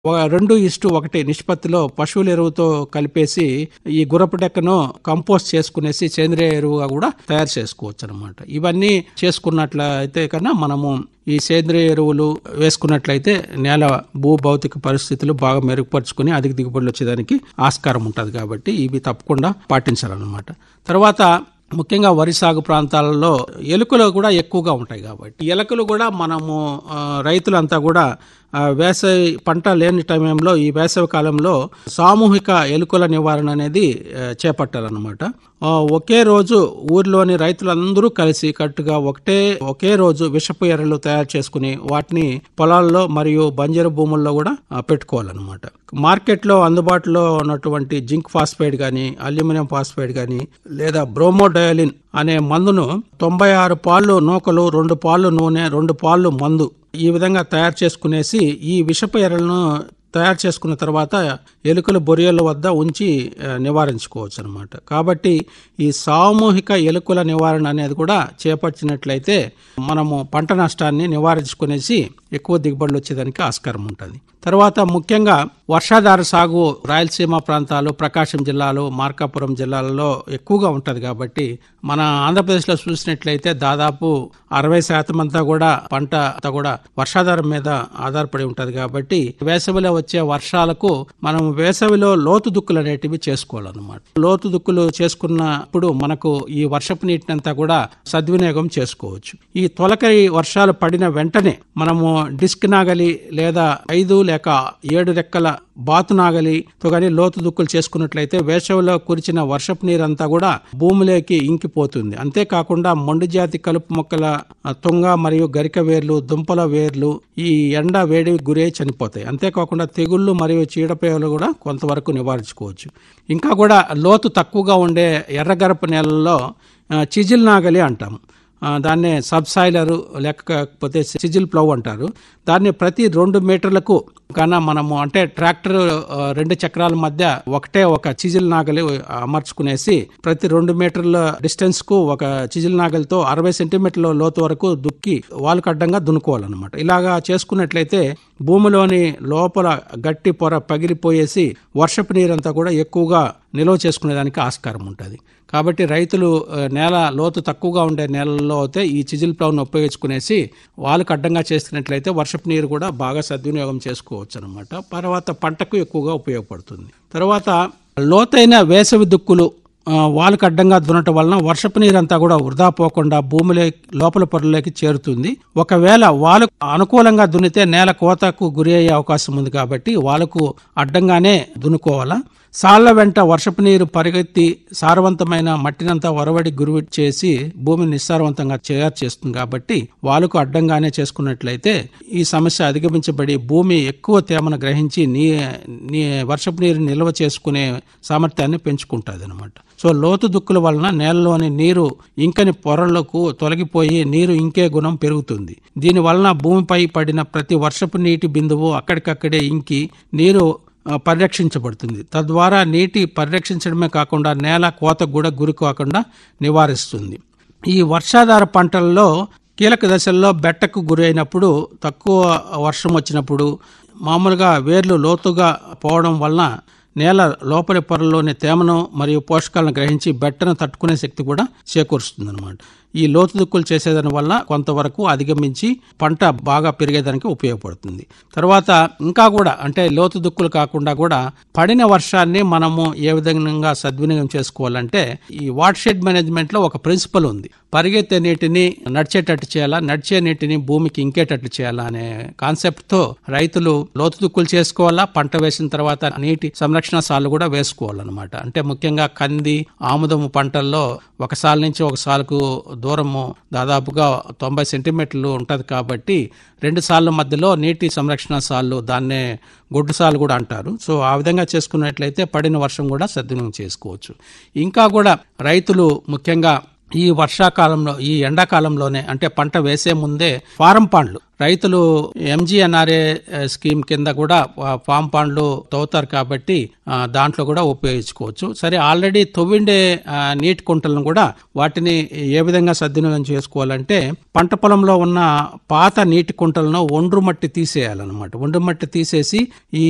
ఒక రెండు ఇష్టు ఒకటి నిష్పత్తిలో పశువుల ఎరువుతో కలిపేసి ఈ గుర్రపు డెక్కను కంపోస్ట్ చేసుకునేసి సేంద్రియ ఎరువుగా కూడా తయారు చేసుకోవచ్చు అనమాట ఇవన్నీ చేసుకున్నట్లయితే కన్నా మనము ఈ సేంద్రియ ఎరువులు వేసుకున్నట్లయితే నేల భూ భౌతిక పరిస్థితులు బాగా మెరుగుపరుచుకుని అధిక దిగుబడులు వచ్చేదానికి ఆస్కారం ఉంటుంది కాబట్టి ఇవి తప్పకుండా పాటించాలన్నమాట తర్వాత ముఖ్యంగా వరి సాగు ప్రాంతాలలో ఎలుకలు కూడా ఎక్కువగా ఉంటాయి కాబట్టి ఎలుకలు కూడా మనము ఆ, రైతులంతా కూడా ఆ, వేసవి పంట లేని టైంలో ఈ వేసవి కాలంలో సామూహిక ఎలుకల నివారణ అనేది ఆ, చేపట్టాలన్నమాట ఆ, ఒకే రోజు ఊరిలోని రైతులందరూ కలిసి కట్టుగా ఒకటే ఒకే రోజు విషపు ఎర్రలు తయారు చేసుకుని వాటిని పొలాల్లో మరియు బంజరు భూముల్లో కూడా ఆ, పెట్టుకోవాలన్నమాట మార్కెట్లో అందుబాటులో ఉన్నటువంటి జింక్ ఫాస్ఫైడ్ కానీ అల్యూమినియం ఫాస్ఫైడ్ కానీ లేదా బ్రోమోడయలిన్ అనే మందును తొంభై ఆరు పాళ్ళు నూకలు రెండు పాళ్ళు నూనె రెండు పాళ్ళు మందు ఈ విధంగా తయారు చేసుకునేసి ఈ విషపు ఎర్రలను తయారు చేసుకున్న తర్వాత ఎలుకల బొరియల వద్ద ఉంచి ఆ, నివారించుకోవచ్చు అనమాట కాబట్టి ఈ సామూహిక ఎలుకల నివారణ అనేది కూడా చేపట్టినట్లయితే మనము పంట నష్టాన్ని నివారించుకునేసి ఎక్కువ దిగుబడులు వచ్చేదానికి ఆస్కారం ఉంటుంది తర్వాత ముఖ్యంగా వర్షాధార సాగు రాయలసీమ ప్రాంతాలు ప్రకాశం జిల్లాలు మార్కాపురం జిల్లాలలో ఎక్కువగా ఉంటుంది కాబట్టి మన ఆంధ్రప్రదేశ్లో చూసినట్లయితే దాదాపు అరవై శాతం అంతా కూడా పంట అంతా కూడా వర్షాధారం మీద ఆధారపడి ఉంటుంది కాబట్టి వేసవిలో వచ్చే వర్షాలకు మనం వేసవిలో లోతు దుక్కులు అనేటివి చేసుకోవాలన్నమాట లోతు దుక్కులు చేసుకున్నప్పుడు మనకు ఈ వర్షపు నీటినంతా కూడా సద్వినియోగం చేసుకోవచ్చు ఈ తొలకరి వర్షాలు పడిన వెంటనే మనము డిస్క్ నాగలి లేదా ఐదు లేక ఏడు రెక్కల బాతు నాగలితో కానీ లోతు దుక్కులు చేసుకున్నట్లయితే వేసవిలో కురిచిన వర్షపు నీరంతా కూడా భూమిలోకి ఇంకిపోతుంది అంతేకాకుండా మొండి జాతి కలుపు మొక్కల ఆ, తుంగ మరియు గరిక వేర్లు దుంపల వేర్లు ఈ ఎండ వేడి గురై చనిపోతాయి అంతేకాకుండా తెగుళ్ళు మరియు చీడపేలు కూడా కొంతవరకు నివారించుకోవచ్చు ఇంకా కూడా లోతు తక్కువగా ఉండే ఎర్రగరప నేలల్లో ఆ, చిజిల్ నాగలి అంటాము ఆ, దాన్నే సబ్సాయిలరు లేకపోతే సిజిల్ ప్లవ్ అంటారు దాన్ని ప్రతి రెండు మీటర్లకు కన్నా మనము అంటే ట్రాక్టర్ ఆ, రెండు చక్రాల మధ్య ఒకటే ఒక చిజిల్ నాగలి అమర్చుకునేసి ప్రతి రెండు మీటర్ల డిస్టెన్స్ కు ఒక చిజిల్ నాగలితో అరవై సెంటీమీటర్ల లోతు వరకు దుక్కి వాళ్ళకు అడ్డంగా దున్నుకోవాలన్నమాట ఇలాగా చేసుకున్నట్లయితే భూమిలోని లోపల గట్టి పొర పగిలిపోయేసి వర్షపు నీరంతా కూడా ఎక్కువగా నిల్వ చేసుకునేదానికి ఆస్కారం ఉంటుంది కాబట్టి రైతులు ఆ, నేల లోతు తక్కువగా ఉండే నేలల్లో అయితే ఈ చిజిల్ ప్లౌను ఉపయోగించుకునేసి వాళ్ళకు అడ్డంగా చేస్తున్నట్లయితే వర్షపు నీరు కూడా బాగా సద్వినియోగం చేసుకోవచ్చు అనమాట తర్వాత పంటకు ఎక్కువగా ఉపయోగపడుతుంది తర్వాత లోతైన వేసవి దుక్కులు ఆ, వాళ్ళకు అడ్డంగా దున్నటం వలన వర్షపు నీరంతా కూడా వృధా పోకుండా భూమిలో లోపల పొరలోకి చేరుతుంది ఒకవేళ వాళ్ళు అనుకూలంగా దున్నితే నేల కోతకు గురి అయ్యే అవకాశం ఉంది కాబట్టి వాళ్ళకు అడ్డంగానే దున్నుకోవాలా సాళ్ల వెంట వర్షపు నీరు పరిగెత్తి సారవంతమైన మట్టినంతా వరవడి గురి చేసి భూమిని నిస్సారవంతంగా తయారు చేస్తుంది కాబట్టి వాళ్ళకు అడ్డంగానే చేసుకున్నట్లయితే ఈ సమస్య అధిగమించబడి భూమి ఎక్కువ తేమను గ్రహించి నీ నీ వర్షపు నీరు నిల్వ చేసుకునే సామర్థ్యాన్ని పెంచుకుంటుంది అనమాట సో లోతు దుక్కుల వలన నేలలోని నీరు ఇంకని పొరలకు తొలగిపోయి నీరు ఇంకే గుణం పెరుగుతుంది దీని వలన భూమిపై పడిన ప్రతి వర్షపు నీటి బిందువు అక్కడికక్కడే ఇంకి నీరు ఆ, పరిరక్షించబడుతుంది తద్వారా నీటి పరిరక్షించడమే కాకుండా నేల కోతకు కూడా గురి కాకుండా నివారిస్తుంది ఈ వర్షాధార పంటల్లో కీలక దశల్లో బెట్టకు గురైనప్పుడు తక్కువ వర్షం వచ్చినప్పుడు మామూలుగా వేర్లు లోతుగా పోవడం వలన నేల లోపలి పొరలోని తేమను మరియు పోషకాలను గ్రహించి బెట్టను తట్టుకునే శక్తి కూడా చేకూరుస్తుంది ఈ లోతు దుక్కులు చేసేదాని వల్ల కొంతవరకు అధిగమించి పంట బాగా పెరిగేదానికి ఉపయోగపడుతుంది తర్వాత ఇంకా కూడా అంటే లోతు దుక్కులు కాకుండా కూడా పడిన వర్షాన్ని మనము ఏ విధంగా సద్వినియోగం చేసుకోవాలంటే ఈ వాటర్ షెడ్ మేనేజ్మెంట్ లో ఒక ప్రిన్సిపల్ ఉంది పరిగెత్తే నీటిని నడిచేటట్టు చేయాలా నడిచే నీటిని భూమికి ఇంకేటట్లు చేయాలా అనే కాన్సెప్ట్ తో రైతులు లోతు దుక్కులు చేసుకోవాలా పంట వేసిన తర్వాత నీటి సంరక్షణ సార్లు కూడా వేసుకోవాలన్నమాట అంటే ముఖ్యంగా కంది ఆముదము పంటల్లో ఒక సాల్ నుంచి ఒక సాలుకు దూరము దాదాపుగా తొంభై సెంటీమీటర్లు ఉంటది కాబట్టి రెండు సార్ల మధ్యలో నీటి సంరక్షణ సార్లు దాన్నే గొడ్డు సార్లు కూడా అంటారు సో ఆ విధంగా చేసుకున్నట్లయితే పడిన వర్షం కూడా సద్వినియోగం చేసుకోవచ్చు ఇంకా కూడా రైతులు ముఖ్యంగా ఈ వర్షాకాలంలో ఈ ఎండాకాలంలోనే అంటే పంట వేసే ముందే ఫారం పాండ్లు రైతులు ఎంజీఎన్ఆర్ఏ స్కీమ్ కింద కూడా ఆ, ఫామ్ పాండ్లు తవ్వుతారు కాబట్టి ఆ, దాంట్లో కూడా ఉపయోగించుకోవచ్చు సరే ఆల్రెడీ తవ్విండే ఆ, నీటి కుంటలను కూడా వాటిని ఏ విధంగా సద్వినియోగం చేసుకోవాలంటే పంట పొలంలో ఉన్న పాత నీటి కుంటలను ఒండ్రు మట్టి తీసేయాలన్నమాట ఒండ్రు మట్టి తీసేసి ఈ